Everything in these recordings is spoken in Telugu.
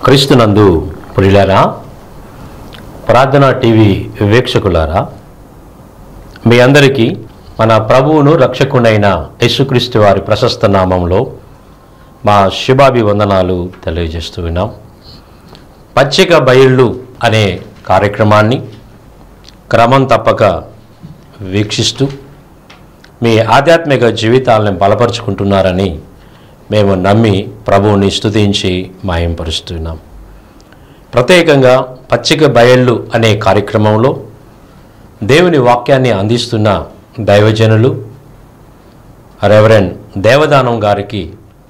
క్రీస్తునందు ప్రియులారా ప్రార్థనా టీవీ వీక్షకులారా మీ అందరికీ మన ప్రభువును రక్షకుడైన యేసుక్రీస్తు వారి ప్రశస్త నామంలో మా శుభాభివందనాలు తెలియజేస్తూ ఉన్నాం పచ్చిక బయళ్ళు అనే కార్యక్రమాన్ని క్రమం తప్పక వీక్షిస్తూ మీ ఆధ్యాత్మిక జీవితాలను బలపరుచుకుంటున్నారని మేము నమ్మి ప్రభువుని స్తుతించి మాయంపరుస్తున్నాం ప్రత్యేకంగా పచ్చిక బయళ్ళు అనే కార్యక్రమంలో దేవుని వాక్యాన్ని అందిస్తున్న దైవజనులు రెవరెండ్ దేవదానం గారికి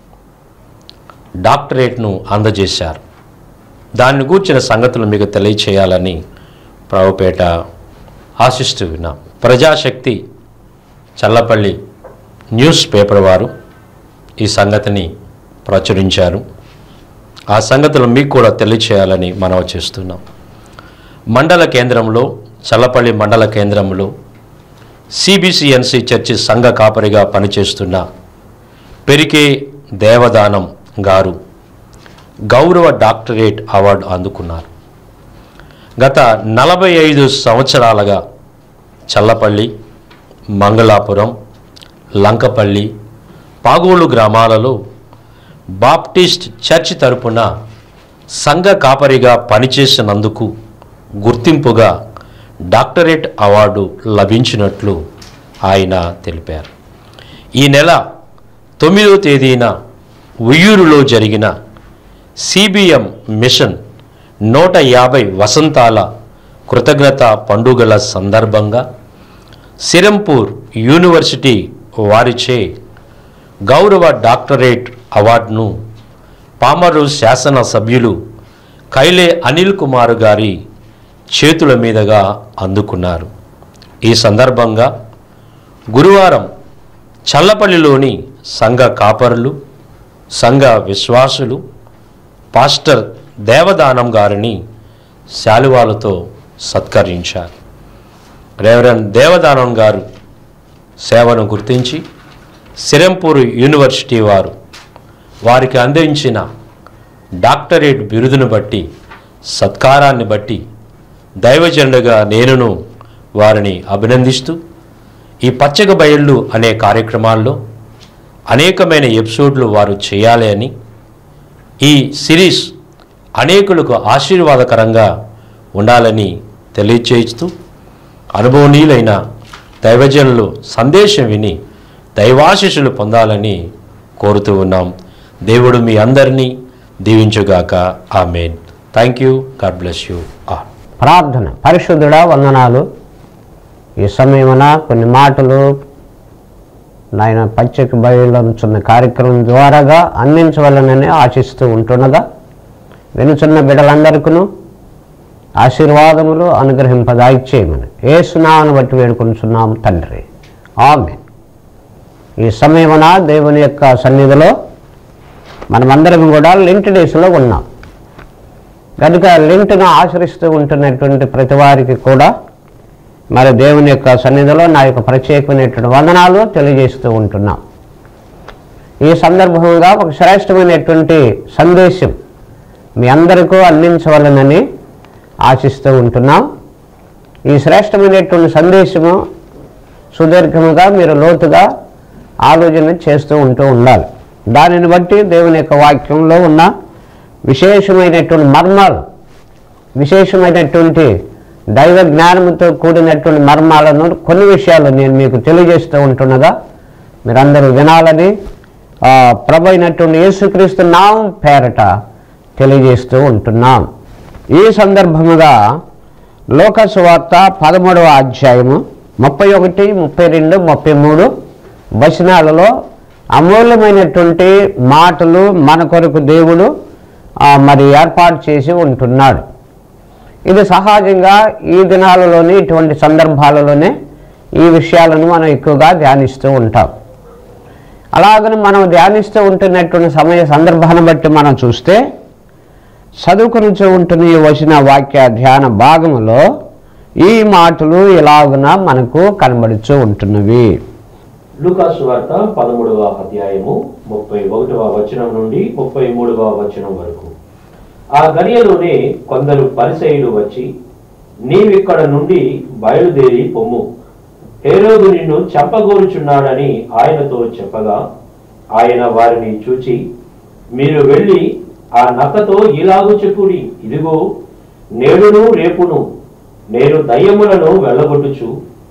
డాక్టరేట్ను అందజేశారు దాన్ని గూర్చిన సంగతులు మీకు తెలియచేయాలని ప్రభుపేట ఆశిస్తూ ఉన్నాం ప్రజాశక్తి చల్లపల్లి న్యూస్ పేపర్ వారు ఈ సంగతిని ప్రచురించారు ఆ సంగతులు మీకు కూడా తెలియచేయాలని మనం చేస్తున్నాం మండల కేంద్రంలో చల్లపల్లి మండల కేంద్రంలో సిబిసిఎన్సి చర్చి సంఘ కాపరిగా పనిచేస్తున్న పెరికే దేవదానం గారు గౌరవ డాక్టరేట్ అవార్డు అందుకున్నారు గత నలభై ఐదు సంవత్సరాలుగా చల్లపల్లి మంగళాపురం లంకపల్లి పాగోలు గ్రామాలలో బాప్టిస్ట్ చర్చ్ తరపున సంఘ కాపరిగా పనిచేసినందుకు గుర్తింపుగా డాక్టరేట్ అవార్డు లభించినట్లు ఆయన తెలిపారు ఈ నెల తొమ్మిదో తేదీన ఉయ్యూరులో జరిగిన సిబిఎం మిషన్ నూట యాభై వసంతాల కృతజ్ఞత పండుగల సందర్భంగా సిరంపూర్ యూనివర్సిటీ వారిచే గౌరవ డాక్టరేట్ అవార్డును పామరు శాసన సభ్యులు కైలే అనిల్ కుమార్ గారి చేతుల మీదుగా అందుకున్నారు ఈ సందర్భంగా గురువారం చల్లపల్లిలోని సంఘ కాపరులు సంఘ విశ్వాసులు పాస్టర్ దేవదానం గారిని శాలువాలతో సత్కరించారు రెవరెండ్ దేవదానం గారు సేవను గుర్తించి సిరంపూర్ యూనివర్సిటీ వారు వారికి అందించిన డాక్టరేట్ బిరుదును బట్టి సత్కారాన్ని బట్టి దైవజనుడుగా నేనును వారిని అభినందిస్తూ ఈ పచ్చక బయళ్ళు అనే కార్యక్రమాల్లో అనేకమైన ఎపిసోడ్లు వారు చేయాలి అని ఈ సిరీస్ అనేకులకు ఆశీర్వాదకరంగా ఉండాలని తెలియచేస్తూ అనుభవనీయులైన దైవజనులు సందేశం విని దైవాశిషులు పొందాలని కోరుతూ ఉన్నాం దేవుడు మీ అందరినీ దీవించుగాక amen thank you God bless you all ప్రార్థన పరిశుద్ధుడా వందనాలు ఈ సమయమున కొన్ని మాటలు నాయన పచ్చకి బయలుచున్న కార్యక్రమం ద్వారాగా అందించవలనని ఆశిస్తూ ఉంటుండగా వినుచున్న బిడ్డలందరికీ ఆశీర్వాదములు అనుగ్రహింపదాయిచ్చేయమని ఏ సునాను బట్టి వేడుకొనుచున్నాం తండ్రి ఆమె ఈ సమయమున దేవుని యొక్క సన్నిధిలో మనమందరం కూడా లింక్ డేస్లో ఉన్నాం కనుక లింక్ను ఆచరిస్తూ ఉంటున్నటువంటి ప్రతి వారికి కూడా మరి దేవుని యొక్క సన్నిధిలో నా యొక్క ప్రత్యేకమైనటువంటి వందనాలు తెలియజేస్తూ ఉంటున్నాం ఈ సందర్భంగా ఒక శ్రేష్టమైనటువంటి సందేశం మీ అందరికీ అందించవలనని ఆశిస్తూ ఉంటున్నాం ఈ శ్రేష్టమైనటువంటి సందేశము సుదీర్ఘముగా మీరు లోతుగా ఆలోచన చేస్తూ ఉంటూ ఉండాలి దానిని బట్టి దేవుని యొక్క వాక్యంలో ఉన్న విశేషమైనటువంటి మర్మాలు విశేషమైనటువంటి దైవ జ్ఞానంతో కూడినటువంటి మర్మాలను కొన్ని విషయాలు నేను మీకు తెలియజేస్తూ ఉంటున్నగా మీరందరూ వినాలని ఆ, ప్రభు అయినటువంటి యేసుక్రీస్తు నామం పేరట తెలియజేస్తూ ఉంటున్నాం ఈ సందర్భముగా లోకసు వార్త పదమూడవ అధ్యాయము ముప్పై ఒకటి ముప్పై రెండు ముప్పై మూడు వచనాలలో అమూల్యమైనటువంటి మాటలు మన కొరకు దేవుడు ఆ, మరి ఏర్పాటు చేసి ఉంటున్నాడు ఇది సహజంగా ఈ దినాలలోని ఇటువంటి సందర్భాలలోనే ఈ విషయాలను మనం ఎక్కువగా ధ్యానిస్తూ ఉంటాం అలాగని మనం ధ్యానిస్తూ ఉంటున్నటువంటి సమయ సందర్భాన్ని బట్టి మనం చూస్తే చదువుకునిచూ ఉంటున్న ఈ వచ్చిన వాక్య ధ్యాన భాగములో ఈ మాటలు ఇలాగున మనకు కనబడుతూ ఉంటున్నవి లూకాసు వార్త పదమూడవ అధ్యాయము ముప్పై ఒకటవ వచనం నుండి ముప్పై మూడవ వచనం వరకు ఆ గడియలోనే కొందరు పరిసయులు వచ్చి నీవిక్కడ నుండి బయలుదేరి పొమ్ము హేరోదు నిన్ను చంపగోరుచున్నాడని ఆయనతో చెప్పగా ఆయన వారిని చూచి మీరు వెళ్ళి ఆ నక్కతో ఇలాగు చెప్పుడి ఇదిగో నేడును రేపును నేను దయ్యములను వెళ్ళగొట్టుచు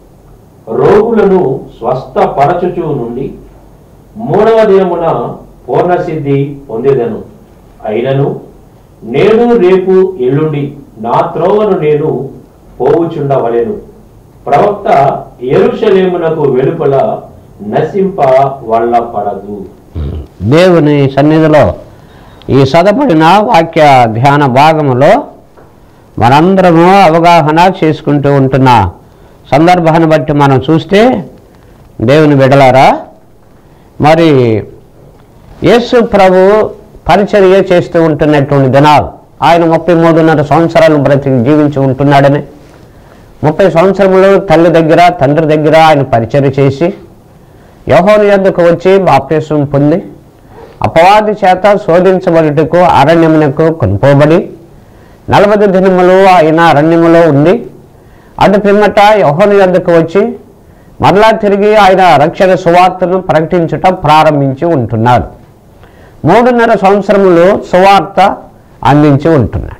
రోగులను స్వస్థపరచుచు నుండి మూడవ దినమున పూర్ణసిద్ధి పొందేదను అయినను నేడు రేపు ఎల్లుండి నా త్రోవను నేను పోవుచుండవలెను ప్రవక్త ఎరుషలేమునకు వెలుపల నశింప వల్ల పడదు దేవుని సన్నిధిలో ఈ సదపడిన వాక్య ధ్యాన భాగములో మనందరము అవగాహన చేసుకుంటూ ఉంటున్న సందర్భాన్ని బట్టి మనం చూస్తే దేవుని బిడలారా మరి యేసు ప్రభు పరిచర్య చేస్తూ ఉంటున్నటువంటి దినాలు ఆయన ముప్పై మూడున్నర సంవత్సరాలు బ్రతికి జీవించి ఉంటున్నాడని ముప్పై సంవత్సరములు తల్లి దగ్గర తండ్రి దగ్గర ఆయన పరిచర్య చేసి యోహోని యొద్దకు వచ్చి బాప్తిసం పొంది అపవాది చేత శోధించబడుటకు అరణ్యమునకు కొనుకోబడి నలభై దినములు ఆయన అరణ్యములో ఉండి అటు పిమ్మట యోహోని యొద్దకు వచ్చి మరలా తిరిగి ఆయన రక్షణ సువార్తను ప్రకటించుట ప్రారంభించి ఉంటున్నాడు మూడున్నర సంవత్సరములు సువార్త అందించి ఉంటున్నాడు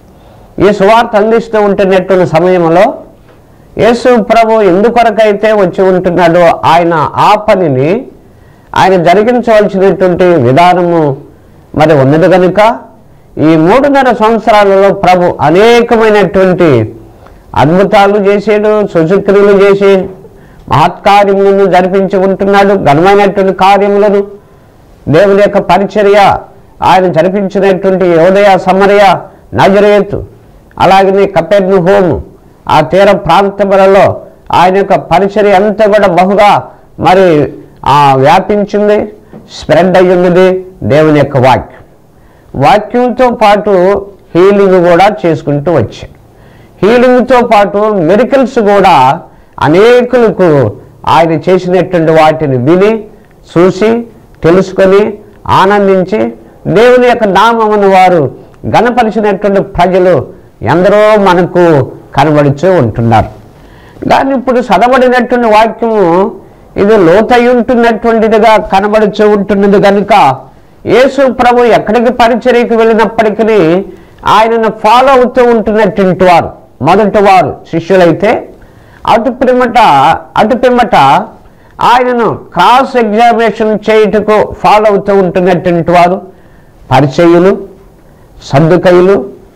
ఈ సువార్త అందిస్తూ ఉంటున్నటువంటి సమయంలో యేసు ప్రభు ఎందుకొరకైతే వచ్చి ఉంటున్నాడో ఆయన ఆ పనిని ఆయన జరిగించవలసినటువంటి విధానము మరి ఉన్నది కనుక ఈ మూడున్నర సంవత్సరాలలో ప్రభు అనేకమైనటువంటి అద్భుతాలు చేసాడు సుశక్రియలు చేసి మహత్కార్యములను జరిపించి ఉంటున్నాడు ఘనమైనటువంటి కార్యములను దేవుని యొక్క పరిచర్య ఆయన జరిపించినటువంటి యోదయ సమరయ నజరేతు అలాగనే కపెర్ను హోము ఆ తీర ప్రాంతములలో ఆయన యొక్క పరిచర్య అంతా కూడా బహుగా మరి ఆ వ్యాపించింది స్ప్రెడ్ అయి ఉన్నది దేవుని యొక్క వాక్యం వాక్యంతో పాటు హీలింగ్ కూడా చేసుకుంటూ వచ్చాడు హీలింగ్తో పాటు మెడికల్స్ కూడా అనేకులకు ఆయన చేసినటువంటి వాటిని విని చూసి తెలుసుకొని ఆనందించి దేవుని యొక్క నామమును వారు గణపరిచినటువంటి ప్రజలు ఎందరో మనకు కనబడుతూ ఉంటున్నారు కానీ ఇప్పుడు చదవడినటువంటి వాక్యము ఇది లోతై ఉంటున్నటువంటిదిగా కనబడుతూ ఉంటున్నది కనుక యేసు ప్రభు ఎక్కడికి పరిచర్యకు వెళ్ళినప్పటికీ ఆయనను ఫాలో అవుతూ ఉంటున్నటువంటి వారు మొదటి వారు శిష్యులైతే అటు పిమ్మట అటు పిమ్మట ఆయనను క్రాస్ ఎగ్జామినేషన్ చేయుటకు ఫాలో అవుతూ ఉంటున్నటువంటి వారు పరిచయులు సర్దుకయులు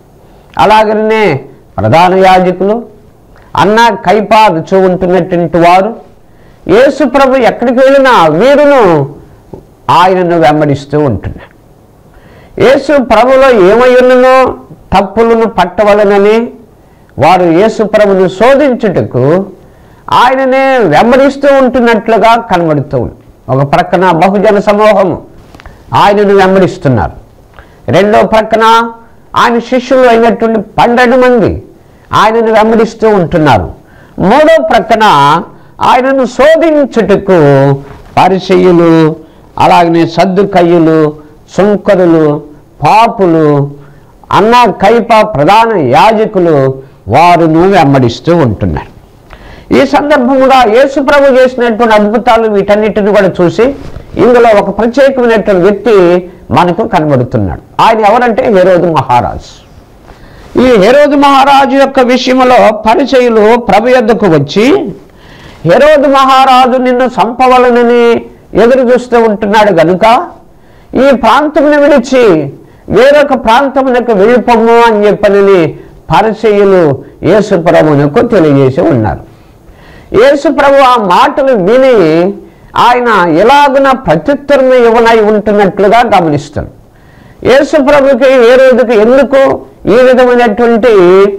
అలాగనే ప్రధాన యాజకులు అన్న కైపా రుచు ఉంటున్నటువంటి వారు యేసు ప్రభు ఎక్కడికి వెళ్ళినా వీరును ఆయనను వెంబడిస్తూ ఉంటున్నారు యేసు ప్రభులో ఏమై ఉన్ననో తప్పులను పట్టవలనని వారు యేసు ప్రభును శోధించుటకు ఆయననే వెంబడిస్తూ ఉంటున్నట్లుగా కనబడుతూ ఉంది ఒక ప్రక్కన బహుజన సమూహము ఆయనను వెంబడిస్తున్నారు రెండో ప్రక్కన ఆయన శిష్యులు అయినటువంటి పన్నెండు మంది ఆయనను వెంబడిస్తూ ఉంటున్నారు మూడో ప్రక్కన ఆయనను శోధించుటకు పరిచయులు అలాగనే సద్దుకయ్యులు సుంకరులు పాపులు అన్న కైప ప్రధాన యాజకులు వారును వెంబడిస్తూ ఉంటున్నారు ఈ సందర్భంగా యేసు ప్రభు చేసినటువంటి అద్భుతాలు వీటన్నిటిని కూడా చూసి ఇందులో ఒక ప్రత్యేకమైనటువంటి వ్యక్తి మనకు కనబడుతున్నాడు ఆయన ఎవరంటే హేరోదు మహారాజు ఈ హెరోదు మహారాజు యొక్క విషయంలో పరిచయులు ప్రభు యొద్దకు వచ్చి హెరోదు మహారాజు నిన్ను చంపవలనని ఎదురు చూస్తూ ఉంటున్నాడు గనుక ఈ ప్రాంతమును విడిచి వేరొక ప్రాంతమునకు వెళ్ళిపోము అని చెప్పనని పరిచయులు యేసు ప్రభువునకు తెలియజేసి ఉన్నారు యేసు ప్రభు ఆ మాటలు విని ఆయన ఎలాగున ప్రత్యుత్తరం ఇవ్వనై ఉంటున్నట్లుగా గమనిస్తాడు యేసు ప్రభుకి ఏ రోజుకి ఎందుకు ఈ విధమైనటువంటి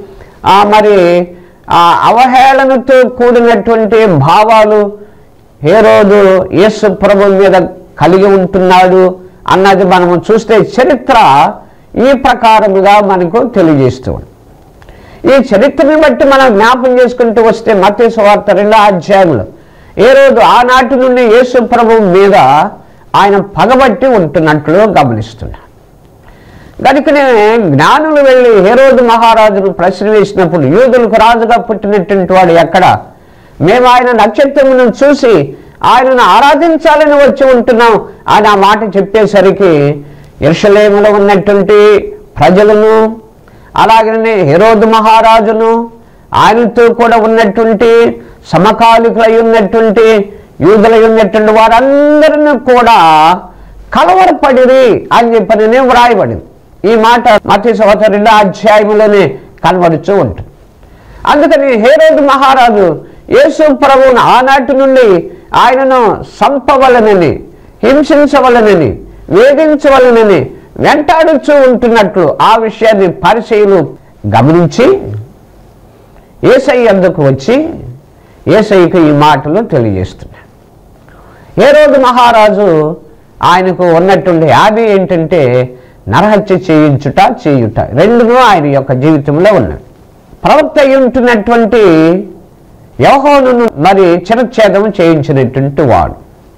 ఆ మరి ఆ అవహేళనతో కూడినటువంటి భావాలు ఏ రోజు యేసు ప్రభు మీద కలిగి ఉంటున్నాడు అన్నది మనము చూస్తే చరిత్ర ఈ ప్రకారముగా మనకు తెలియజేస్తూ ఉంది. ఈ చరిత్రని బట్టి మనం జ్ఞాపం చేసుకుంటూ వస్తే మత్స్య సువార్త రెండో అధ్యాయంలో ఏ రోజు ఆనాటి నుండి యేసు ప్రభు మీద ఆయన పగబట్టి ఉంటున్నట్లు గమనిస్తున్నాడు కనుకనే జ్ఞానులు వెళ్ళి హేరోదు మహారాజును ప్రశ్న వేసినప్పుడు యూదులకు రాజుగా పుట్టినటువంటి వాడు ఎక్కడ మేము ఆయన నక్షత్రమును చూసి ఆయనను ఆరాధించాలని వచ్చి ఉంటున్నాం అని ఆ మాట చెప్పేసరికి ఎరుషలేములో ఉన్నటువంటి ప్రజలను అలాగనే హెరోదు మహారాజును ఆయనతో కూడా ఉన్నటువంటి సమకాలికులై ఉన్నటువంటి యూదులై ఉన్నటువంటి వారందరిని కూడా కలవరపడిరి అని చెప్పని వ్రాయబడింది ఈ మాట మత సంవత్సరం రెండో అధ్యాయంలోనే కనబడుతూ ఉంటుంది అందుకని హేరోదు మహారాజు యేసు ప్రభువును ఆనాటి నుండి ఆయనను సంపవలనని హింసించవలనని వేధించవలనని వెంటాడుతూ ఉంటున్నట్లు ఆ విషయాన్ని పరిచయులు గమనించి ఏసై అందుకు వచ్చి ఏసైకి ఈ మాటలు తెలియజేస్తున్నాడు ఏ రోజు మహారాజు ఆయనకు ఉన్నటువంటి యాభై ఏంటంటే నరహత్య చేయించుట చేయుట రెండును ఆయన యొక్క జీవితంలో ఉన్నవి ప్రవక్త అయి ఉంటున్నటువంటి యవహోనును మరి చిరచ్ఛేదం చేయించినటువంటి వాడు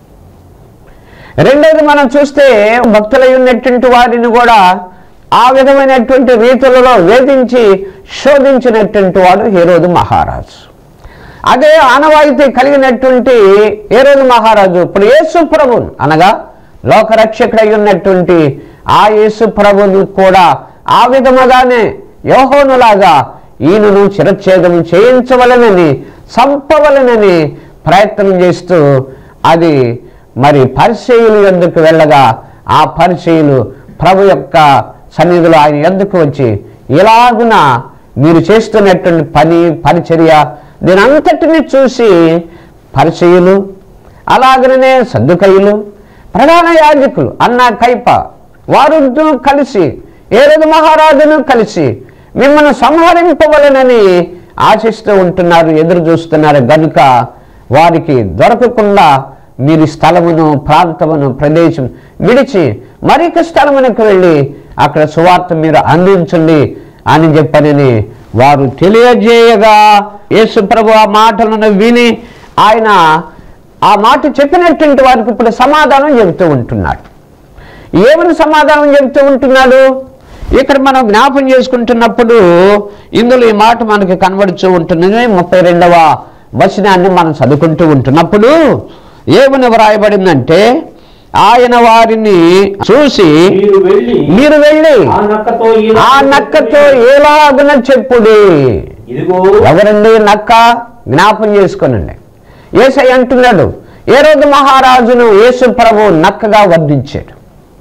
రెండోది మనం చూస్తే భక్తులై ఉన్నటువంటి వారిని కూడా ఆ విధమైనటువంటి రీతులలో వేధించి శోధించినటువంటి వాడు హీరోదు మహారాజు అదే ఆనవాయితీ కలిగినటువంటి హేరోదు మహారాజు ఇప్పుడు యేసు ప్రభుని అనగా లోకరక్షకుడై ఉన్నటువంటి ఆ యేసు ప్రభుని కూడా ఆ విధముగానే యోహోనులాగా ఈయనను చిరచ్ఛేదం చేయించవలనని చంపవలనని ప్రయత్నం చేస్తూ అది మరి పరిచయులు ఎందుకు వెళ్ళగా ఆ పరిచయులు ప్రభు యొక్క సన్నిధిలో ఆయన ఎందుకు వచ్చి ఇలాగున మీరు చేస్తున్నటువంటి పని పరిచర్య దీని అంతటిని చూసి పరిచయులు అలాగనే సర్దుకయులు ప్రధాన యాజకులు అన్న కైప వారు కలిసి ఏరదు మహారాజును కలిసి మిమ్మల్ని సంహరింపవలనని ఆశిస్తూ ఉంటున్నారు ఎదురు చూస్తున్నారు గనుక వారికి దొరకకుండా మీరు స్థలమును ప్రాంతమును ప్రదేశం విడిచి మరొక స్థలమునకు వెళ్ళి అక్కడ సువార్త మీరు అందించండి అని చెప్పనని వారు తెలియజేయగా యేసు ప్రభు ఆ మాటలను విని ఆయన ఆ మాట చెప్పినటువంటి వారికి ఇప్పుడు సమాధానం చెబుతూ ఉంటున్నాడు ఏమని సమాధానం చెబుతూ ఉంటున్నాడు ఇక్కడ మనం జ్ఞాపం చేసుకుంటున్నప్పుడు ఇందులో ఈ మాట మనకి కనబడుతూ ఉంటున్నది ముప్పై రెండవ వచనాన్ని మనం చదువుకుంటూ ఉంటున్నప్పుడు ఏమని వ్రాయబడిందంటే ఆయన వారిని చూసి మీరు వెళ్ళి మీరు వెళ్ళి ఆ నక్కతో ఈ ఆ నక్కతో ఎలాగున చెప్పుడి ఇదిగో ఎవరండి నక్క జ్ఞాపం చేసుకోనండి ఏసై అంటున్నాడు ఏ రోజు మహారాజును యేసు ప్రభు నక్కగా వర్ణించాడు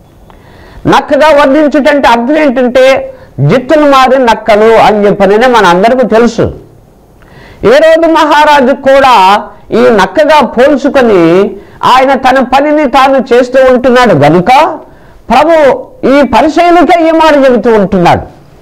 నక్కగా వర్ణించుటంటే అర్థం ఏంటంటే జిత్తులు మారి నక్కలు అని చెప్పననే మన అందరికీ తెలుసు ఏ రోజు మహారాజు కూడా ఈ నక్కగా పోల్చుకొని ఆయన తన పనిని తాను చేస్తూ ఉంటున్నాడు గనుక ప్రభు ఈ పరిశైలకే ఈ మాట చెబుతూ ఉంటున్నాడు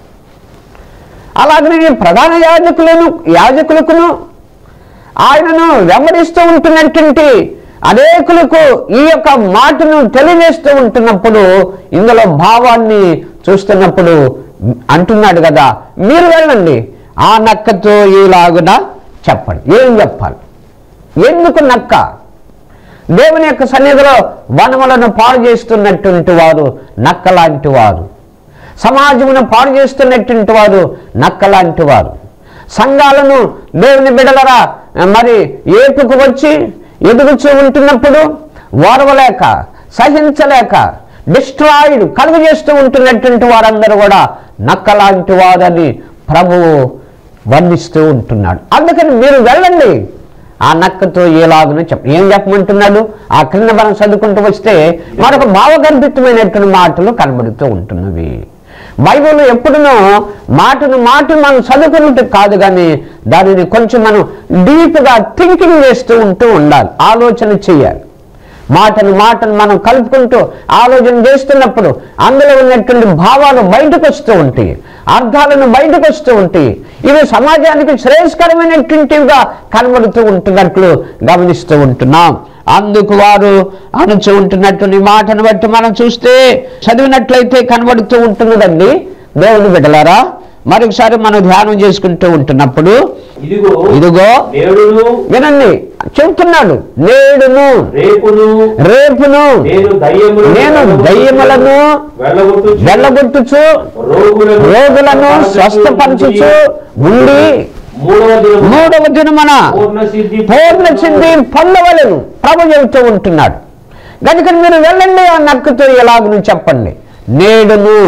అలాగనే ఈ ప్రధాన యాజకులను యాజకులకును ఆయనను వెంబడిస్తూ ఉంటున్నటువంటి అనేకులకు ఈ యొక్క మాటను తెలియజేస్తూ ఉంటున్నప్పుడు ఇందులో భావాన్ని చూస్తున్నప్పుడు అంటున్నాడు కదా మీరు వెళ్ళండి ఆ నక్కతో ఈలాగున చెప్పండి ఏం చెప్పాలి ఎందుకు నక్క దేవుని యొక్క సన్నిధిలో వనములను పాడు చేస్తున్నటువంటి వారు నక్క లాంటి వారు సమాజమును పాడు చేస్తున్నటువంటి వారు నక్క లాంటి వారు సంఘాలను దేవుని బిడలరా మరి ఏపుకు వచ్చి ఎదుగుచూ ఉంటున్నప్పుడు ఓర్వలేక సహించలేక డిస్ట్రాయిడ్ కలుగు చేస్తూ ఉంటున్నటువంటి వారందరూ కూడా నక్కలాంటి వారని ప్రభువు వర్ణిస్తూ ఉంటున్నాడు అందుకని మీరు వెళ్ళండి ఆ నక్కతో ఏలాగునో చెప్ప ఏం చెప్పమంటున్నాడు ఆ క్రింద మనం చదువుకుంటూ వస్తే మరొక భావగర్భితమైనటువంటి మాటలు కనబడుతూ ఉంటున్నవి బైబిల్ ఎప్పుడునో మాటను మాటను మనం చదువుకున్నట్టు కాదు కానీ దానిని కొంచెం మనం డీప్గా థింకింగ్ చేస్తూ ఉంటూ ఉండాలి ఆలోచన చేయాలి మాటను మాటను మనం కలుపుకుంటూ ఆలోచన చేస్తున్నప్పుడు అందులో ఉన్నటువంటి భావాలు బయటకు వస్తూ ఉంటాయి అర్థాలను బయటకు వస్తూ ఉంటాయి ఇవి సమాజానికి శ్రేయస్కరమైనటువంటివిగా కనబడుతూ ఉంటున్నట్లు గమనిస్తూ ఉంటున్నాం అందుకు వారు అనుచు ఉంటున్నటువంటి మాటను బట్టి మనం చూస్తే చదివినట్లయితే కనబడుతూ ఉంటున్నదండి దేవుని బిడ్డలారా మరొకసారి మనం ధ్యానం చేసుకుంటూ ఉంటున్నప్పుడు ఇదిగో ఇదిగో నేడును వినండి చెబుతున్నాడు నేడును రేపును రేపును నేను దయ్యములను నేను దయ్యములను వెళ్ళగొట్టుచు వెళ్ళగొట్టుచు రోగులను రోగులను స్వస్థపరచుచు ఉండి మూడవ దినము మూడవ దినమున పూర్ణ సిద్ధి పూర్ణ సిద్ధి పొందవలను ప్రభు చెబుతూ ఉంటున్నాడు కనుక మీరు వెళ్ళండి ఆ నక్కుతో ఎలాగను చెప్పండి నేడును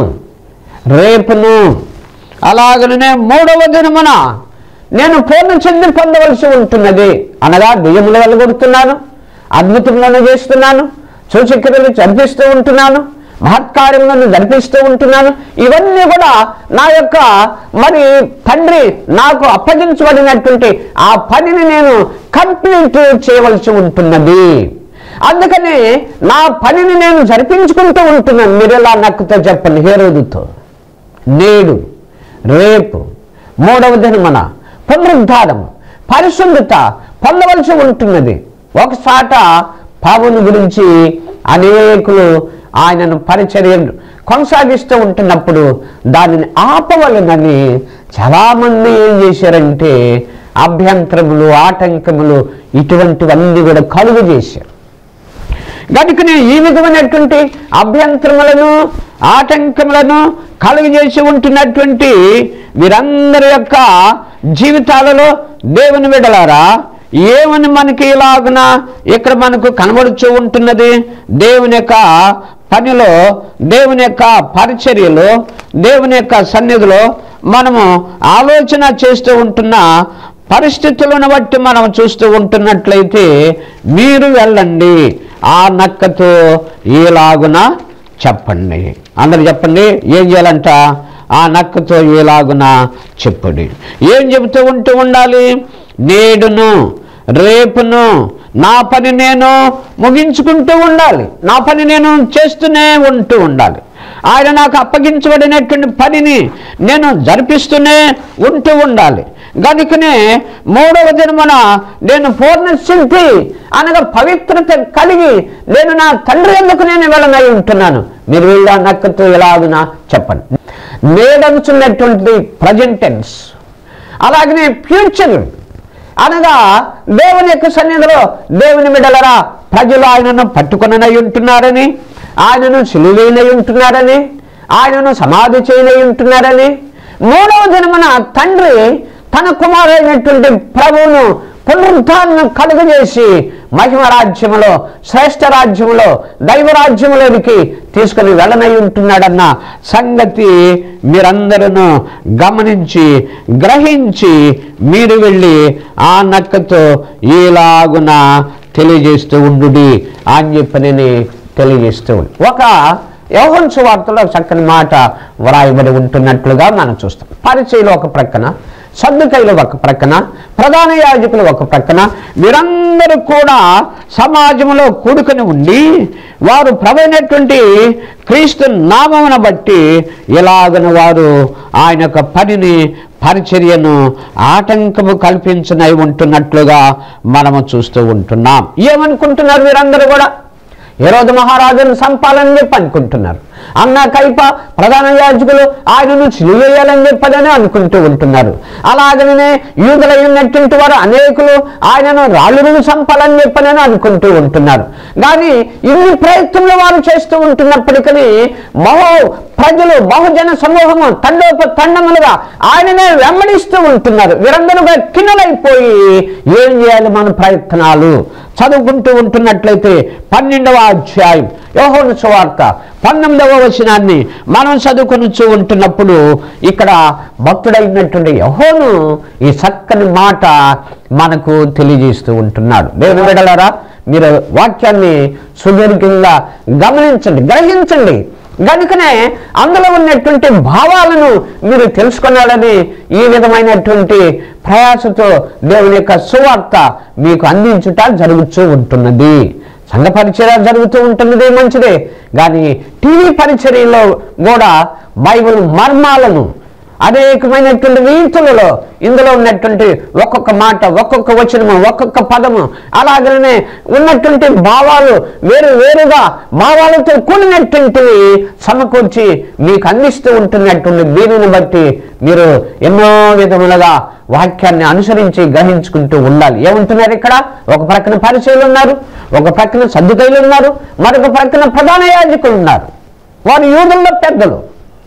రేపును అలాగనే మూడవ దినమున నేను పూర్ణ సిద్ధి పొందవలసి ఉంటున్నది అనగా దెయ్యములు వెళ్ళగొడుతున్నాను అద్భుతములను చేస్తున్నాను సూచక్రియలు జరిపిస్తూ ఉంటున్నాను మహత్కార్యములను జరిపిస్తూ ఉంటున్నాను ఇవన్నీ కూడా నా యొక్క మరి తండ్రి నాకు అప్పగించబడినటువంటి ఆ పనిని నేను కంప్లీట్ చేయవలసి ఉంటున్నది అందుకని నా పనిని నేను జరిపించుకుంటూ ఉంటున్నాను మీరు ఎలా నక్కుతో చెప్పండి హేరోదుతో నేడు రేపు మూడవ దినమున పునరుద్ధానము పరిశుద్ధత పొందవలసి ఉంటున్నది ఒకసాట పావుని గురించి అనేకులు ఆయనను పరిచర్య కొనసాగిస్తూ ఉంటున్నప్పుడు దానిని ఆపవలనని చాలామంది ఏం చేశారంటే అభ్యంతరములు ఆటంకములు ఇటువంటివన్నీ కూడా కలుగు చేశారు కనుకనే ఈ విధమైనటువంటి అభ్యంతరములను ఆటంకములను కలుగజేసి ఉంటున్నటువంటి వీరందరి యొక్క జీవితాలలో దేవుని విడలారా ఏమని మనకి ఇలాగున ఇక్కడ మనకు కనబడుచు ఉంటున్నది దేవుని యొక్క పనిలో దేవుని యొక్క పరిచర్యలో దేవుని యొక్క సన్నిధిలో మనము ఆలోచన చేస్తూ ఉంటున్న పరిస్థితులను బట్టి మనం చూస్తూ ఉంటున్నట్లయితే మీరు వెళ్ళండి ఆ నక్కతో ఏలాగున చెప్పండి అందరు చెప్పండి ఏం చేయాలంట ఆ నక్కతో ఏలాగున చెప్పుడి ఏం చెబుతూ ఉంటూ ఉండాలి నేడును రేపును నా పని నేను ముగించుకుంటూ ఉండాలి నా పని నేను చేస్తూనే ఉంటూ ఉండాలి ఆయన నాకు అప్పగించబడినటువంటి పనిని నేను జరిపిస్తూనే ఉంటూ ఉండాలి గనుకనే మూడవ దినమున నేను పూర్ణ సిద్ధి అనగా పవిత్రత కలిగి నేను నా తండ్రి ఎందుకు నేను వెళ్ళనై ఉంటున్నాను మీరు వెళ్ళా నక్కతో ఎలాగునా చెప్పండి నేడనుచున్నటువంటి ప్రజెంటెన్స్ అలాగనే ఫ్యూచర్ అనగా దేవుని యొక్క సన్నిధిలో దేవుని మిడలరా ప్రజలు ఆయనను పట్టుకొననై ఉంటున్నారని ఆయనను సిలువైనై ఉంటున్నారని ఆయనను సమాధి చేయనై ఉంటున్నారని మూడవ దినమున తండ్రి తన కుమారుడైనటువంటి ప్రభువును పునరుద్ధాలను కలుగజేసి మహిమ రాజ్యములో శ్రేష్ఠ రాజ్యములో దైవ రాజ్యములోనికి తీసుకుని వెళ్ళనై ఉంటున్నాడన్న సంగతి మీరందరూ గమనించి గ్రహించి మీరు వెళ్ళి ఆ నక్కతో ఈలాగున తెలియజేస్తూ ఉండు అని చెప్పని తెలియజేస్తూ ఉంది ఒక యోహన్ సువార్తలో చక్కని మాట వ్రాయబడి ఉంటున్నట్లుగా మనం చూస్తాం పరిచయలో ఒక ప్రక్కన సర్దుకైలు ఒక ప్రక్కన ప్రధాన యాజకులు ఒక ప్రక్కన వీరందరూ కూడా సమాజంలో కూడుకొని ఉండి వారు ప్రవైనటువంటి క్రీస్తు నామమున బట్టి ఎలాగన వారు ఆయన యొక్క పనిని పరిచర్యను ఆటంకము కల్పించనై ఉంటున్నట్లుగా మనము చూస్తూ ఉంటున్నాం ఏమనుకుంటున్నారు వీరందరూ కూడా ఏ రోజు మహారాజును సంపాలని చెప్పి అనుకుంటున్నారు అన్న కైప ప్రధాన యాజకులు ఆయనను చిలివేయాలని చెప్పదని అనుకుంటూ ఉంటున్నారు అలాగనే యూదులై ఉన్నటువంటి వారు అనేకులు ఆయనను రాళ్ళును సంపాలని చెప్పనని అనుకుంటూ ఉంటున్నారు కానీ ఇన్ని ప్రయత్నంలో వారు చేస్తూ ఉంటున్నప్పటికీ బహు ప్రజలు బహుజన సమూహము తండోప తండములుగా ఆయననే వెంబడిస్తూ ఉంటున్నారు వీరందరూగా కిన్నలైపోయి ఏం చేయాలి మన ప్రయత్నాలు చదువుకుంటూ ఉంటున్నట్లయితే పన్నెండవ అధ్యాయం యోహోను సువార్త పంతొమ్మిదవ వచనాన్ని మనం చదువుకొనుచూ ఉంటున్నప్పుడు ఇక్కడ భక్తుడైనటువంటి యహోను ఈ చక్కని మాట మనకు తెలియజేస్తూ ఉంటున్నాడు దేవుని విడలారా మీరు వాక్యాన్ని సుదీర్ఘంగా గమనించండి గ్రహించండి గనుకనే అందులో ఉన్నటువంటి భావాలను మీరు తెలుసుకున్నాడని ఈ విధమైనటువంటి ప్రయాసతో దేవుని యొక్క సువార్త మీకు అందించుట జరుగుతూ ఉంటున్నది సంఘ పరిచర్య జరుగుతూ ఉంటున్నది మంచిదే కానీ టీవీ పరిచర్యలో కూడా బైబిల్ మర్మాలను అనేకమైనటువంటి రీతులలో ఇందులో ఉన్నటువంటి ఒక్కొక్క మాట ఒక్కొక్క వచనము ఒక్కొక్క పదము అలాగనే ఉన్నటువంటి భావాలు వేరు వేరుగా భావాలతో కూడినటువంటివి సమకూర్చి మీకు అందిస్తూ ఉంటున్నటువంటి దీనిని బట్టి మీరు ఎన్నో విధములుగా వాక్యాన్ని అనుసరించి గ్రహించుకుంటూ ఉండాలి ఏముంటున్నారు ఇక్కడ ఒక ప్రక్కన పరిచయులు ఉన్నారు ఒక ప్రక్కన సర్దుకైలు ఉన్నారు మరొక ప్రక్కన ప్రధాన యాజకులు ఉన్నారు వారు యూదుల్లో పెద్దలు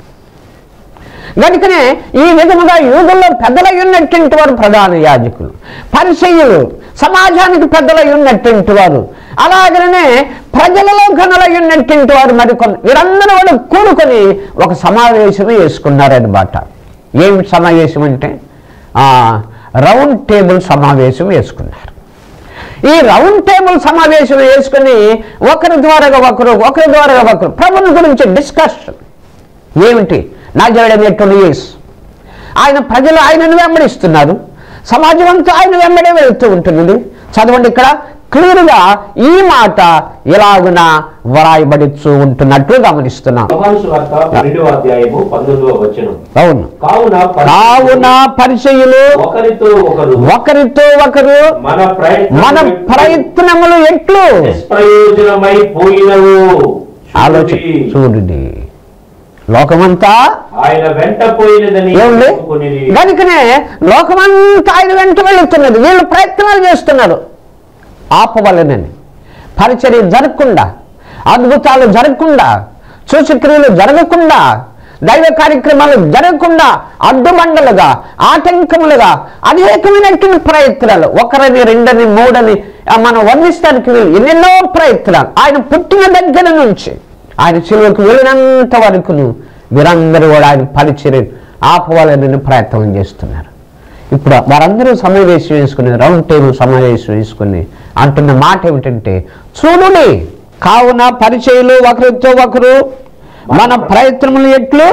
కనుకనే ఈ విధముగా యూదుల్లో పెద్దలై ఉన్నటువంటి వారు ప్రధాన యాజకులు పరిచయులు సమాజానికి పెద్దలై ఉన్నటువంటి వారు అలాగనే ప్రజలలో ఘనులై ఉన్నటువంటి వారు మరికొన్ని వీరందరూ కూడా కూడుకొని ఒక సమావేశం వేసుకున్నారన్నమాట ఏమి సమావేశం అంటే ఆ, రౌండ్ టేబుల్ సమావేశం వేసుకున్నారు ఈ రౌండ్ టేబుల్ సమావేశం వేసుకుని ఒకరి ద్వారా ఒకరు ఒకరి ద్వారా ఒకరు ప్రభుని గురించి డిస్కషన్ ఏమిటి నాజరుడైనటువంటి యేసు ఆయన ప్రజలు ఆయనను వెంబడిస్తున్నారు సమాజం అంతా ఆయన వెంబడే వెళుతూ ఉంటుంది చదవండి ఇక్కడ క్లియర్గా ఈ మాట ఎలాగున వ్రాయబడుతూ ఉంటున్నట్లు గమనిస్తున్నాం యోహాను సువార్త పన్నెండవ అధ్యాయము పంతొమ్మిదవ వచనం అవును కావున కావున పరిచయులు ఒకరితో ఒకరు ఒకరితో ఒకరు మన ప్రయత్నం మన ప్రయత్నములు ఎట్లు నిష్ప్రయోజనమై పోయినవు ఆలోచన చూడండి లోకమంతా ఆయన వెంట పోయినదని ఏముంది చెప్పుకొనిరి. కనుకనే లోకమంతా ఆయన వెంట వెళుతున్నది వీళ్ళు ప్రయత్నాలు చేస్తున్నారు ఆపవలనని పరిచర్య జరగకుండా అద్భుతాలు జరగకుండా సూచక్రియలు జరగకుండా దైవ కార్యక్రమాలు జరగకుండా అడ్డుబండలుగా ఆటంకములుగా అనేకమైనటువంటి ప్రయత్నాలు ఒకరిని రెండని మూడని ఆ, మనం వర్ణిస్తానికి వీలు ఎన్నెన్నో ప్రయత్నాలు ఆయన పుట్టిన దగ్గర నుంచి ఆయన చిలువకు వెళ్ళినంత వరకును వీరందరూ కూడా ఆయన పరిచర్య ఆపవాలని ప్రయత్నం చేస్తున్నారు ఇప్పుడు వారందరూ సమావేశం వేసుకుని రౌండ్ టేబుల్ సమావేశం వేసుకుని అంటున్న మాట ఏమిటంటే చూడుడి కావున పరిచయులు ఒకరితో ఒకరు మన ప్రయత్నములు ఎట్లు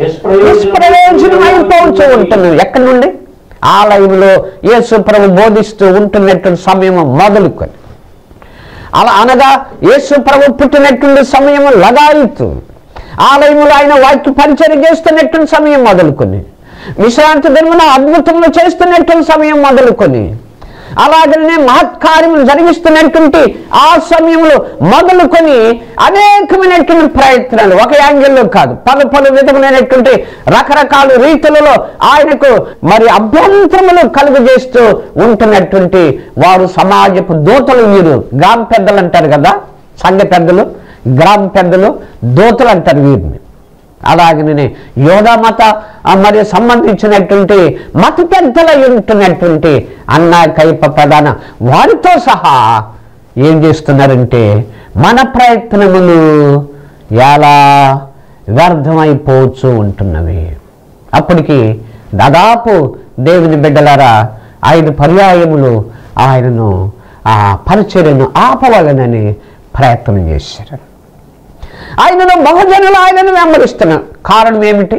నిష్ప్రయోజనమైపోవచ్చు ఉంటున్నాం ఎక్కడి నుండి ఆలయంలో యేసు ప్రభు బోధిస్తూ ఉంటున్నటువంటి సమయం మొదలుకొని అలా అనగా యేసు ప్రభు పుట్టినటువంటి సమయం లగాయితు ఆలయములో ఆయన వాక్య పరిచయం చేస్తున్నటువంటి సమయం మొదలుకొని విశ్రాంతి దినమున అద్భుతములు చేస్తున్నటువంటి సమయం మొదలుకొని అలాగనే మహత్కార్యములు జరిగిస్తున్నటువంటి ఆ సమయంలో మొదలుకొని అనేకమైనటువంటి ప్రయత్నాలు ఒక యాంగిల్లో కాదు పలు పలు విధములైనటువంటి రకరకాల రీతులలో ఆయనకు మరి అభ్యంతరములు కలుగజేస్తూ ఉంటున్నటువంటి వారు సమాజపు దూతలు వీరు గ్రామ పెద్దలు అంటారు కదా సంఘ పెద్దలు గ్రామ పెద్దలు దూతలు అంటారు వీరిని అలాగనే యోధా మత ఆ, మరి సంబంధించినటువంటి మత పెద్దలై ఉంటున్నటువంటి అన్న కైప ప్రధాన వారితో సహా ఏం చేస్తున్నారంటే మన ప్రయత్నములు ఎలా వ్యర్థమైపోవచ్చు ఉంటున్నవి అప్పటికి దాదాపు దేవుని బిడ్డలారా ఐదు పర్యాయములు ఆయనను ఆ పరిచర్యను ఆపవాలనని ప్రయత్నం చేశారు ఆయనలో బహుజనులు ఆయనను వెంబడిస్తున్నారు కారణం ఏమిటి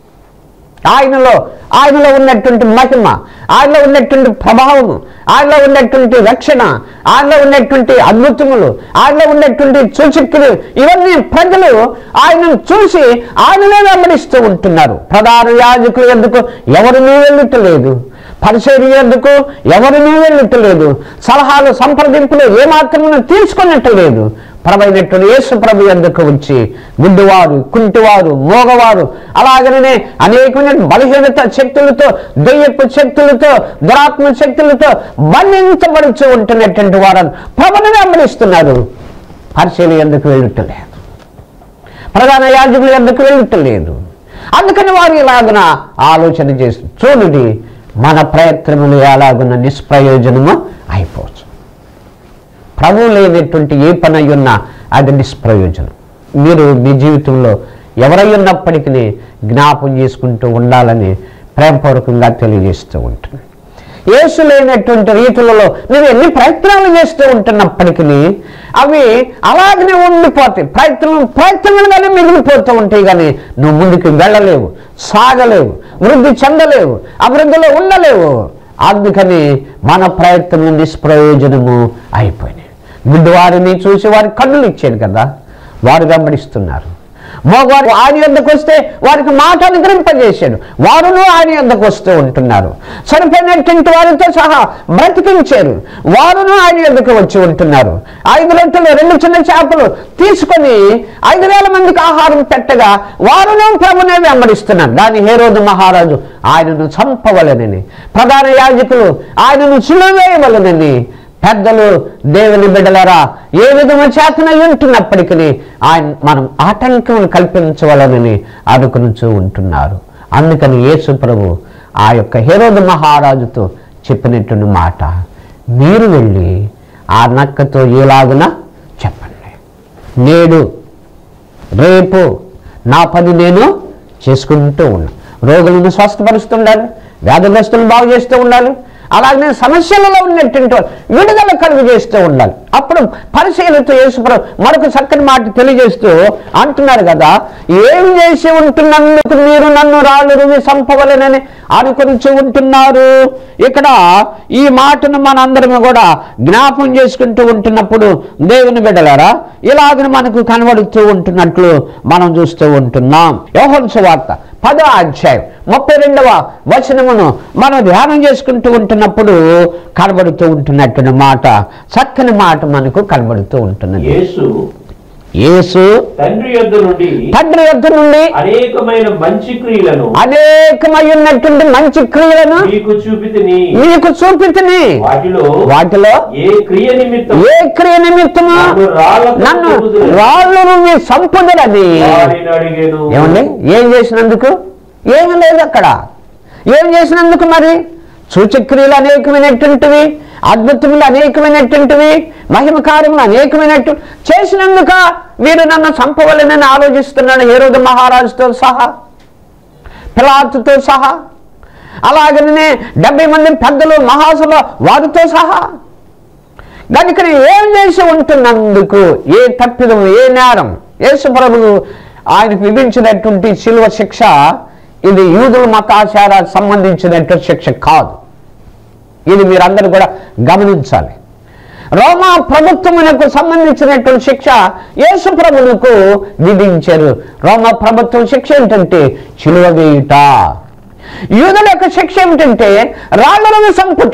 ఆయనలో ఆయనలో ఉన్నటువంటి మహిమ ఆయనలో ఉన్నటువంటి ప్రభావము ఆయనలో ఉన్నటువంటి రక్షణ ఆయనలో ఉన్నటువంటి అద్భుతములు ఆయనలో ఉన్నటువంటి సూచక్తులు ఇవన్నీ ప్రజలు ఆయనను చూసి ఆయననే వెంబడిస్తూ ఉంటున్నారు ప్రధాన యాజకులు ఎందుకు ఎవరిని వెళ్ళుటలేదు పరిచయం ఎందుకు ఎవరిని వెళ్ళుటలేదు సలహాలు సంప్రదింపులు ఏమాత్రమును తీసుకున్నట్టు లేదు ప్రభైనటువంటి యేసు ప్రభు ఎందుకు వచ్చి గుడ్డివారు కుంటివారు మోగవారు అలాగనే అనేకమైన బలహీనత శక్తులతో దెయ్యపు శక్తులతో దురాత్మ శక్తులతో బంధించబడుచు ఉంటున్నటువంటి వారు ప్రభుని వెంబడిస్తున్నారు పరిచయం ఎందుకు వెళ్ళుటలేదు ప్రధాన యాజకులు ఎందుకు వెళ్ళుటలేదు అందుకని వారు ఇలాగున ఆలోచన చేసి చూడండి మన ప్రయత్నములు ఎలాగున నిష్ప్రయోజనము అయిపోవచ్చు ప్రభు లేనటువంటి ఏ పని అయి ఉన్నా అది నిష్ప్రయోజనం మీరు మీ జీవితంలో ఎవరై ఉన్నప్పటికీ జ్ఞాపం చేసుకుంటూ ఉండాలని ప్రేమపూర్వకంగా తెలియజేస్తూ ఉంటుంది యేసు లేనటువంటి రీతులలో నువ్వు ఎన్ని ప్రయత్నాలు చేస్తూ ఉంటున్నప్పటికీ అవి అలాగనే ఉండిపోతాయి ప్రయత్నం ప్రయత్నాలుగానే మిగిలిపోతూ ఉంటాయి కానీ నువ్వు ముందుకు వెళ్ళలేవు సాగలేవు వృద్ధి చెందలేవు అభివృద్ధిలో ఉండలేవు అందుకని మన ప్రయత్నం నిష్ప్రయోజనము అయిపోయినాయి గుడ్డివారిని చూసి వారి కన్నులు ఇచ్చాడు కదా వారు వెంబడిస్తున్నారు మగవారు ఆయన యొద్దకు వస్తే వారికి మాట అనుగ్రహింపజేశాడు వారును ఆయన యొద్దకు వస్తూ ఉంటున్నారు చనిపోయినటువంటి వారితో సహా బ్రతికించారు వారును ఆయన యొద్దకు వచ్చి ఉంటున్నారు ఐదు రొట్టెలు రెండు చిన్న చేపలు తీసుకొని ఐదు వేల మందికి ఆహారం పెట్టగా వారును ప్రభునే వెంబడిస్తున్నారు దాని హేరోదు మహారాజు ఆయనను చంపవలనని ప్రధాన యాజకులు ఆయనను చిలువేయవలనని పెద్దలు దేవుని బిడ్డలరా ఏ విధము చేతనై ఉంటున్నప్పటికీ ఆయన మనం ఆటంకం కల్పించవలనని అనుకునుచూ ఉంటున్నారు అందుకని యేసు ప్రభు ఆ యొక్క హేరోదు మహారాజుతో చెప్పినటువంటి మాట మీరు వెళ్ళి ఆ నక్కతో ఎలాగున చెప్పండి నేడు రేపు నా పని నేను చేసుకుంటూ ఉన్నా రోగులను స్వస్థపరుస్తుండాలి వ్యాధిగ్రస్తులను బాగు చేస్తూ ఉండాలి అలాగే సమస్యలలో ఉన్నటువంటి వారు విడుదల కలుగు చేస్తూ ఉండాలి అప్పుడు పరిశీలనతో యేసుప్రభు మరొక చక్కని మాట తెలియజేస్తూ అంటున్నారు కదా ఏం చేసి ఉంటున్నందుకు మీరు నన్ను రాళ్ళు రువి సంపవలనని అనుకొని ఉంటున్నారు ఇక్కడ ఈ మాటను మనందరం కూడా జ్ఞాపం చేసుకుంటూ ఉంటున్నప్పుడు దేవుని బిడ్డలారా ఇలాగ మనకు కనబడుతూ ఉంటున్నట్లు మనం చూస్తూ ఉంటున్నాం యోహన్ సువార్త పదో అధ్యాయం ముప్పై రెండవ వచనమును మనం ధ్యానం చేసుకుంటూ ఉంటున్నప్పుడు కనబడుతూ ఉంటున్నటువంటి మాట చక్కని మాట మనకు కనబడుతూ ఉంటున్నది యేసు యేసు తండ్రి యొద్ద నుండి తండ్రి యొద్ద నుండి అనేకమైన మంచి క్రియలను అనేకమైనటువంటి మంచి క్రియలను మీకు చూపితిని మీకు చూపితిని వాటిలో వాటిలో ఏ క్రియ నిమిత్తం ఏ క్రియ నిమిత్తము నన్ను రాళ్ళతో నన్ను కొట్టుదురు. రాళ్ళు నువ్వు సంపుదరని వారిని అడిగాను ఏమండి ఏం చేసినందుకు ఏమీ లేదు అక్కడ ఏం చేసినందుకు మరి సూచక్రియలు అనేకమైనటువంటివి అద్భుతములు అనేకమైనటువంటివి మహిమ కార్యములు అనేకమైనట్టు చేసినందుక మీరు నన్ను చంపవలనని ఆలోచిస్తున్నాడు హేరోదు మహారాజుతో సహా పిలాతుతో సహా అలాగనే డెబ్బై మంది పెద్దలు మహాసభ వారితో సహా కనుక ఏం చేసి ఉంటున్నందుకు ఏ తప్పిదం ఏ నేరం యేసు ప్రభువు ఆయనకు విధించినటువంటి శిల్వ శిక్ష ఇది యూదుల మతాచారానికి సంబంధించినటువంటి శిక్ష కాదు ఇది మీరందరూ కూడా గమనించాలి రోమా ప్రభుత్వమునకు సంబంధించినటువంటి శిక్ష యేసు ప్రభువులకు విధించారు రోమా ప్రభుత్వం శిక్ష ఏంటంటే చిలువ వేయుట యూదుల యొక్క శిక్ష ఏమిటంటే రాళ్ళను సంపుట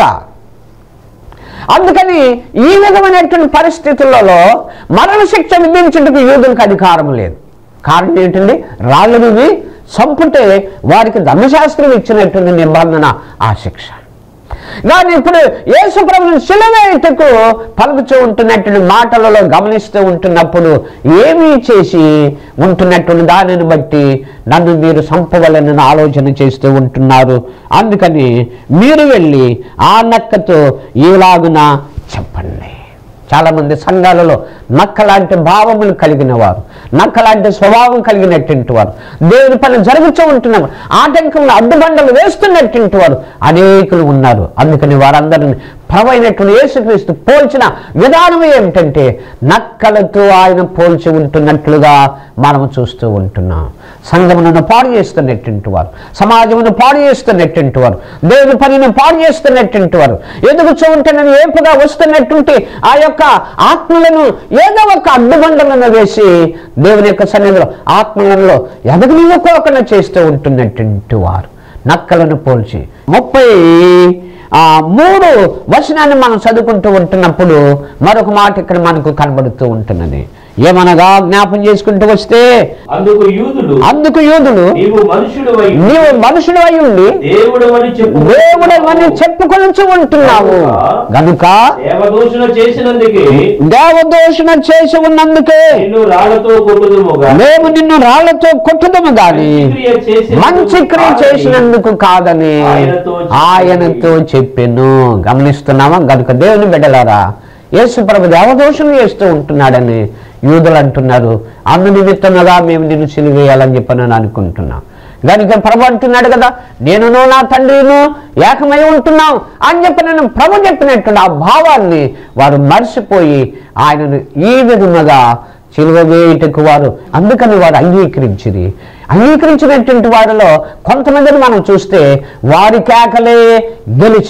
అందుకని ఈ విధమైనటువంటి పరిస్థితులలో మరణ శిక్ష విధించుటకు యూదులకు అధికారం లేదు కారణం ఏంటండి రాళ్ళని సంపుటే వారికి ధర్మశాస్త్రం ఇచ్చినటువంటి నిబంధన ఆ శిక్ష కానీ ఇప్పుడు యేసు ప్రభుని శిలవేటకు పలుకుతూ ఉంటున్నటువంటి మాటలలో గమనిస్తూ ఉంటున్నప్పుడు ఏమీ చేసి ఉంటున్నటువంటి దానిని బట్టి నన్ను మీరు సంపవలనని ఆలోచన చేస్తూ ఉంటున్నారు అందుకని మీరు వెళ్ళి ఆ నక్కతో ఈలాగున చెప్పండి చాలామంది సంఘాలలో నక్క లాంటి భావములు కలిగిన వారు నక్క లాంటి స్వభావం కలిగినటువంటి వారు దేవుని పని జరుగుతూ ఉంటున్నారు ఆటంకంలో అడ్డుబండలు వేస్తున్నటువంటి వారు అనేకులు ఉన్నారు అందుకని వారందరిని ప్రవైనటువంటి యేసుక్రీస్తు పోల్చిన విధానం ఏమిటంటే నక్కలతో ఆయన పోల్చి ఉంటున్నట్లుగా మనం చూస్తూ ఉంటున్నాం సంఘమును పాడు చేస్తున్నటువంటి వారు సమాజమును పాడు చేస్తున్నటువంటి వారు దేవుని పనిని పాడు చేస్తున్నటువంటి వారు ఎదుగుచూ ఉంటున్న ఏపుగా వస్తున్నటువంటి ఆ యొక్క ఆత్మలను ఏదో ఒక అడ్డుబండలను వేసి దేవుని యొక్క సన్నిధిలో ఆత్మలలో ఎదగనివ్వకోకుండా చేస్తూ ఉంటున్నటువంటి వారు నక్కలను పోల్చి ముప్పై ఆ మూడు వచనాన్ని మనం చదువుకుంటూ ఉంటున్నప్పుడు మరొక మాట ఇక్కడ మనకు కనబడుతూ ఉంటున్నది ఏమనగా జ్ఞాపం చేసుకుంటూ వస్తే అందుకు యూదులు అందుకు యూదులు నీవు మనుషుడు నీవు మనుషుడు అయి ఉండి దేవుడు అని చెప్పు దేవుడవని చెప్పుకొని ఉంటున్నావు గనుక దేవదూషణ చేసినందుకే దేవదోషణ చేసి ఉన్నందుకే నిన్ను రాళ్లతో కొట్టుదుముగా మేము నిన్ను రాళ్లతో కొట్టుదము గాని క్రియ చేసినందుకు మంచి క్రియ కాదని చేసినందుకు కాదని ఆయనతో చెప్పి- ఆయనతో చెప్పెను గమనిస్తున్నామా గనుక దేవుని బిడ్డలారా యేసు ప్రభు దేవదోషం చేస్తూ ఉంటున్నాడని యూదులు అంటున్నారు అందు నిమిత్తముగా మేము నిన్ను సిలివేయాలని చెప్పి నేను అనుకుంటున్నాం కనుక ప్రభు అంటున్నాడు కదా నేనును నా తండ్రిను ఏకమై ఉంటున్నాం అని చెప్పి నేను ప్రభు చెప్పినట్టు ఆ భావాన్ని వారు మర్చిపోయి ఆయనను ఈ విధముగా సిలువ వేయుటకు వారు అందుకని వారు అంగీకరించిరి అంగీకరించినటువంటి వారిలో కొంతమందిని మనం చూస్తే వారి కేకలే గెలిచను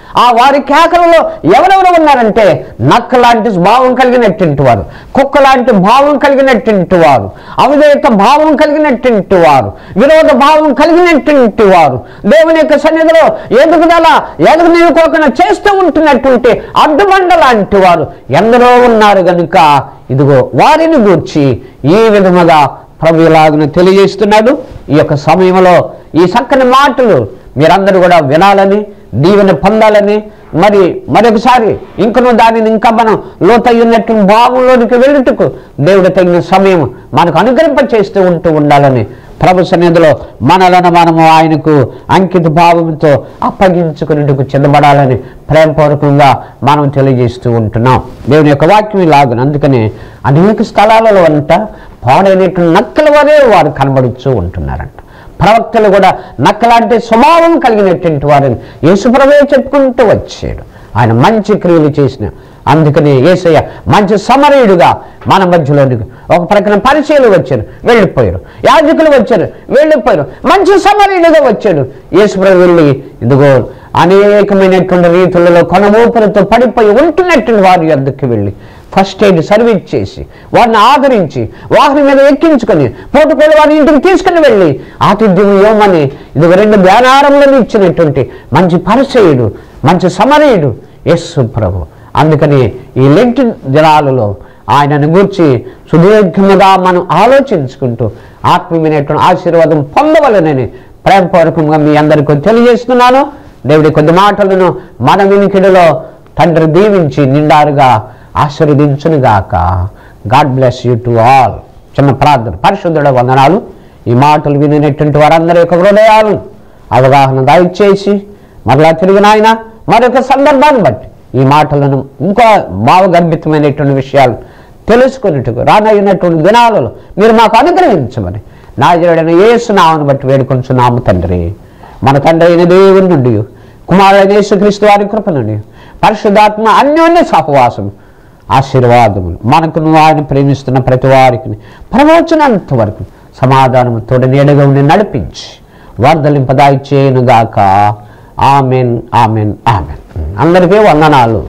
ఆ వారి కేకలలో ఎవరెవరు ఉన్నారంటే నక్క లాంటి భావం కలిగినట్టు వారు కుక్క లాంటి భావం కలిగినట్టు వారు అవిధేయత భావం కలిగినట్టు వారు విరోధ భావం కలిగినట్టు వారు దేవుని యొక్క సన్నిధిలో ఎదుగుదల ఎదుగునికోకుండా చేస్తూ ఉంటున్నటువంటి అడ్డుబండ లాంటి వారు ఎందరో ఉన్నారు గనుక ఇదిగో వారిని గూర్చి ఈ విధముగా ప్రభు ఇలాగను తెలియజేస్తున్నాడు ఈ యొక్క సమయంలో ఈ చక్కని మాటలు మీరందరూ కూడా వినాలని దీవెన పొందాలని మరి మరొకసారి ఇంకను దానిని ఇంకా మనం లోతయ్యున్నట్టు భావంలోనికి వెళ్ళుటకు దేవుడు తగిన సమయం మనకు అనుగ్రహింప చేస్తూ ఉంటూ ఉండాలని ప్రభు సన్నిధిలో మనలను మనము ఆయనకు అంకిత భావంతో అప్పగించుకునేందుకు చెందబడాలని ప్రేమపూర్వకంగా మనం తెలియజేస్తూ ఉంటున్నాం దేవుని యొక్క వాక్యం ఇలాగున అందుకని అనేక స్థలాలలో అంట పాడైనటువంటి నక్కల వరే వారు కనబడుతూ ఉంటున్నారంట ప్రవక్తలు కూడా నక్కలాంటి స్వభావం కలిగినటువంటి వారిని యేసుప్రభే చెప్పుకుంటూ వచ్చాడు ఆయన మంచి క్రియలు చేసిన అందుకని యేసయ్య మంచి సమరయుడుగా మన మధ్యలోనికి ఒక ప్రక్కన పరిచయలు వచ్చారు వెళ్ళిపోయారు యాజకులు వచ్చారు వెళ్ళిపోయారు మంచి సమరయుడుగా వచ్చాడు యేసుప్రభు వెళ్ళి ఇదిగో అనేకమైనటువంటి రీతులలో కొనమూపులతో పడిపోయి ఉంటున్నటువంటి వారి వద్దకు వెళ్ళి ఫస్ట్ ఎయిడ్ సర్వీస్ చేసి వారిని ఆదరించి వాహనం మీద ఎక్కించుకొని పోటుకోలు వారి ఇంటికి తీసుకుని వెళ్ళి ఆతిథ్యం ఇవ్వమని ఇది రెండు ధ్యానారంలో ఇచ్చినటువంటి మంచి పరిచయుడు మంచి సమరయుడు యస్సు ప్రభు అందుకని ఈ లెంటి దినాలలో ఆయనను గూర్చి సుదీర్ఘముగా మనం ఆలోచించుకుంటూ ఆత్మీయమైనటువంటి ఆశీర్వాదం పొందవలనని ప్రేమపూర్వకంగా మీ అందరికీ తెలియజేస్తున్నాను దేవుడి కొద్ది మాటలను మన వినికిడిలో తండ్రి దీవించి నిండారుగా ఆశీర్వదించునుగాక God bless you to all చిన్న ప్రార్థన పరిశుద్ధుడ వందనాలు ఈ మాటలు వినినటువంటి వారందరి యొక్క హృదయాలు అవగాహన దయచేసి మరలా తిరిగి నాయన మరొక సందర్భాన్ని బట్టి ఈ మాటలను ఇంకా భావగర్భితమైనటువంటి విషయాలు తెలుసుకున్నట్టుకు రానయ్యున్నటువంటి దినాలలో మీరు మాకు అనుగ్రహించమని నా జరుడైన యేసునామను బట్టి వేడుకొంచున్నాము తండ్రి మన తండ్రి అయిన దేవుని నుండి కుమారుడైన యేసుక్రీస్తు వారి కృప నుండి పరిశుద్ధాత్మ అన్యోన్య సహవాసం ఆశీర్వాదములు మనకు నువ్వు ఆయన ప్రేమిస్తున్న ప్రతి వారికి ప్రవచనంత వరకు సమాధానము తోడ నీడగా ఉండి నడిపించి వర్ధలింపదాయి చేయనుగాక ఆమెన్ ఆమెన్ ఆమెన్ అందరికీ వందనాలు